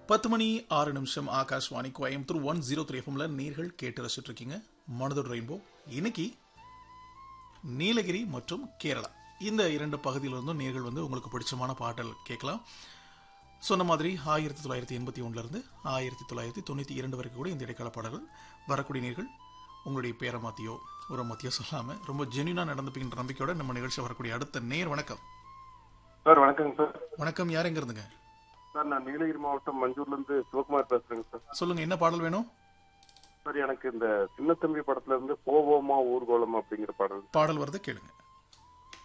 பத்து மணி ஆறு நிமிஷம் Akashvani Coimbatore one zero three எஃப்எம்ல நேர்கள் கேட்டு ரசிச்சுட்டு இருக்கீங்க மனதோட ரெயின்போ இன்னைக்கு நீலகிரி மற்றும் கேரளா இந்த இரண்டு பகுதியிலிருந்தும் நேர்கள் வந்து உங்களுக்கு பிடிச்சமான பாடல் கேட்கலாம் சொன்ன மாதிரி ஆயிரத்தி தொள்ளாயிரத்தி எண்பத்தி ஒன்றுலேருந்து ஆயிரத்தி தொள்ளாயிரத்தி தொண்ணூற்றி இரண்டு வரைக்கும் கூட இந்த இடைக்கால பாடல்கள் வரக்கூடிய நேர்கள் உங்களுடைய பேரை மாற்றியோ ஒரு மாற்றியோ சொல்லாமல் ரொம்ப ஜென்யூனாக நடந்துப்பீங்கிற நம்பிக்கையோட நம்ம நிகழ்ச்சி வரக்கூடிய அடுத்த நேர் வணக்கம் சார் வணக்கங்க சார் வணக்கம் யார் எங்க இருந்துங்க சார் நான் நீலகிரி மாவட்டம் மஞ்சூர்ல இருந்து சிவகுமார் பேசுறேங்க சார் சொல்லுங்க என்ன பாடல் வேணும் சார் எனக்கு இந்த சின்னத்தம்பி படத்துல இருந்து போவோமா ஊர்கோலம் அப்படிங்கிற பாடல் பாடல் வருது கேளுங்க